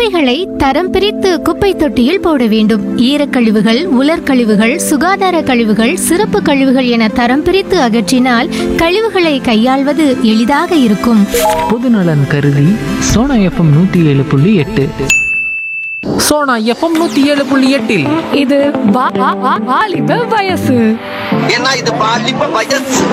குப்பைகளை தரம் பிரித்து குப்பை தொட்டியில் போட வேண்டும் ஈரக்கழிவுகள் உலர்கழிவுகள் சுகாதார கழிவுகள் சிறப்பு கழிவுகள் என தரம் பிரித்து அகற்றினால் கழிவுகளை கையாள்வது எளிதாக இருக்கும் பொதுநலன் கருதி சோனா எஃப்எம் நூற்றி ஏழு புள்ளி எட்டு சோனா எஃப்எம் நூற்றி ஏழு புள்ளி எட்டில் இது வா- வா- வா- வாலிப வயசு ஏன்னா இது பாலிப்ப வயசு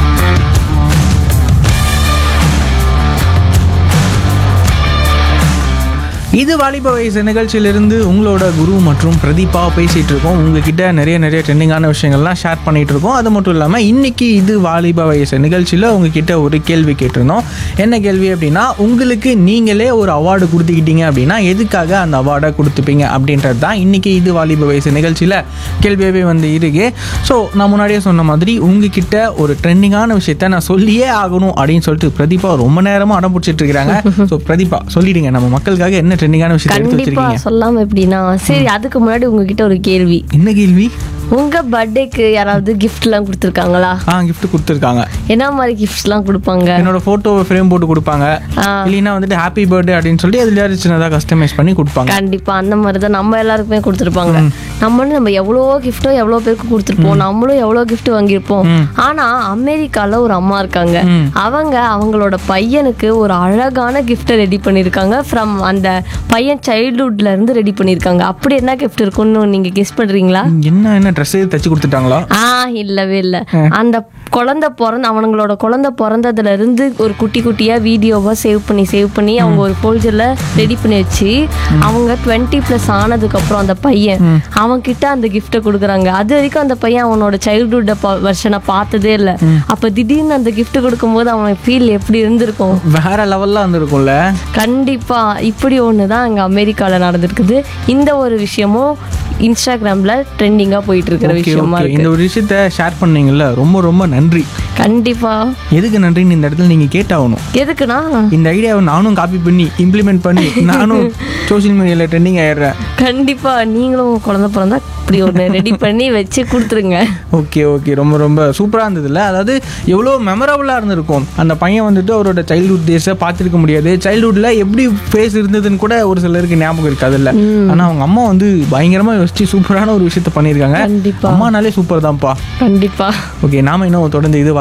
இது வாலிப வயசு நிகழ்ச்சியிலிருந்து உங்களோட குரு மற்றும் பிரதீபா பேசிகிட்டு இருக்கோம் உங்ககிட்ட நிறைய நிறைய ட்ரெண்டிங்கான விஷயங்கள்லாம் ஷேர் பண்ணிகிட்டு இருக்கோம் அது மட்டும் இல்லாமல் இன்னைக்கு இது வாலிப வயசு நிகழ்ச்சியில் உங்ககிட்ட ஒரு கேள்வி கேட்டிருந்தோம் என்ன கேள்வி அப்படின்னா உங்களுக்கு நீங்களே ஒரு அவார்டு கொடுத்துக்கிட்டீங்க அப்படின்னா எதுக்காக அந்த அவார்டை கொடுத்துப்பீங்க அப்படின்றது தான் இன்னைக்கு இது வாலிப வயசு நிகழ்ச்சியில் கேள்வியாகவே வந்து இருக்கு ஸோ நான் முன்னாடியே சொன்ன மாதிரி உங்ககிட்ட ஒரு ட்ரெண்டிங்கான விஷயத்த நான் சொல்லியே ஆகணும் அப்படின்னு சொல்லிட்டு பிரதீபா ரொம்ப நேரமாக அடம் பிடிச்சிட்டு இருக்கிறாங்க ஸோ பிரதீபா சொல்லிடுங்க நம்ம மக்களுக்காக என்ன ட்ரெண்டிங்கான விஷயத்தை எடுத்து கண்டிப்பா வச்சிருக்கீங்க சொல்லாம எப்படின்னா சரி அதுக்கு முன்னாடி உங்ககிட்ட ஒரு கேள்வி என்ன கேள்வி உங்க பர்த்டேக்கு யாராவது gift எல்லாம் கொடுத்துருக்காங்களா ஆ gift கொடுத்துருக்காங்க என்ன மாதிரி கிஃப்ட்ஸ் எல்லாம் கொடுப்பாங்க என்னோட ஃபோட்டோவை ஃப்ரேம் போட்டு கொடுப்பாங்க ஆ. இல்லைன்னா வந்துட்டு ஹாப்பி பர்த்டே அப்படின்னு சொல்லி அதுல சின்னதாக கஸ்டமைஸ் பண்ணி கொடுப்பாங்க கண்டிப்பா அந்த மாதிரி தான் நம்ம எல்லாருக்குமே கொடுத்துருப்பாங்க நம்மளும் நம்ம எவ்வளோ கிஃப்ட்டோ எவ்வளோ பேருக்கு கொடுத்துருப்போம் நம்மளும் எவ்வளோ gift வாங்கியிருப்போம் ஆனா அமெரிக்கால ஒரு அம்மா இருக்காங்க அவங்க அவங்களோட பையனுக்கு ஒரு அழகான கிஃப்ட்டை ரெடி பண்ணியிருக்காங்க ஃப்ரம் அந்த பையன் சைல்ட்ஹுட்ல இருந்து ரெடி பண்ணியிருக்காங்க அப்படி என்ன கிஃப்ட் இருக்கும்னு நீங்க கெஸ் பண்றீங்களா என்ன என்ன ட்ரெஸ் தச்சு கொடுத்துட்டாங்களா ஆ இல்லவே இல்ல அந்த குழந்தை பிறந்த அவங்களோட குழந்தை பிறந்ததுல இருந்து ஒரு குட்டி குட்டியா வீடியோவா சேவ் பண்ணி சேவ் பண்ணி அவங்க ஒரு ஃபோல்டர்ல ரெடி பண்ணி வச்சு அவங்க டுவெண்ட்டி பிளஸ் ஆனதுக்கு அப்புறம் அந்த பையன் அவன் கிட்ட அந்த கிஃப்ட்டை கொடுக்குறாங்க அது வரைக்கும் அந்த பையன் அவனோட சைல்ட்ஹுட் வெர்ஷனை பார்த்ததே இல்ல அப்ப திடீர்னு அந்த gift கொடுக்கும்போது அவன் ஃபீல் எப்படி இருந்திருக்கும் வேற லெவல்ல வந்திருக்கும்ல கண்டிப்பா இப்படி ஒன்று தான் அங்கே அமெரிக்காவில் நடந்திருக்குது இந்த ஒரு விஷயமும் இன்ஸ்டாகிராம்ல ட்ரெண்டிங்காக போயிட்டு இருக்கிற ஓகே விஷயமா ஓகே இருக்கு இந்த ஒரு விஷயத்த ஷேர் பண்ணீங்கல்ல ரொம்ப ரொம்ப நன்றி கண்டிப்பா எதுக்கு நன்றின்னு இந்த இடத்துல நீங்க கேட்டாகணும் எதுக்குன்னா இந்த ஐடியாவை நானும் காப்பி பண்ணி இம்ப்ளிமெண்ட் பண்ணி நானும் சோஷியல் மீடியாவில் ட்ரெண்டிங் ஆயிடுறேன் கண்டிப்பா நீங்களும் குழந்தை பிறந்தா இப்படி ஒன்று ரெடி பண்ணி வச்சு கொடுத்துருங்க ஓகே ஓகே ரொம்ப ரொம்ப சூப்பராக இருந்ததுல அதாவது எவ்வளோ மெமரபுளாக இருந்திருக்கும் அந்த பையன் வந்துட்டு அவரோட சைல்ட்ஹுட் டேஸை பார்த்துருக்க முடியாது சைல்ட்ஹுட்டில் எப்படி ஃபேஸ் இருந்ததுன்னு கூட ஒரு சிலருக்கு ஞாபகம் இருக்காதுல்ல ஆனால் அவங்க அம்மா வந்து பயங்கரமாக யோசிச்சு சூப்பரான ஒரு விஷயத்த பண்ணியிருக்காங்க கண்டிப்பா. அம்மானாலே சூப்பர் தான்ப்பா கண்டிப்பா ஓகே நாம இன்னும் தொடர்ந்து இது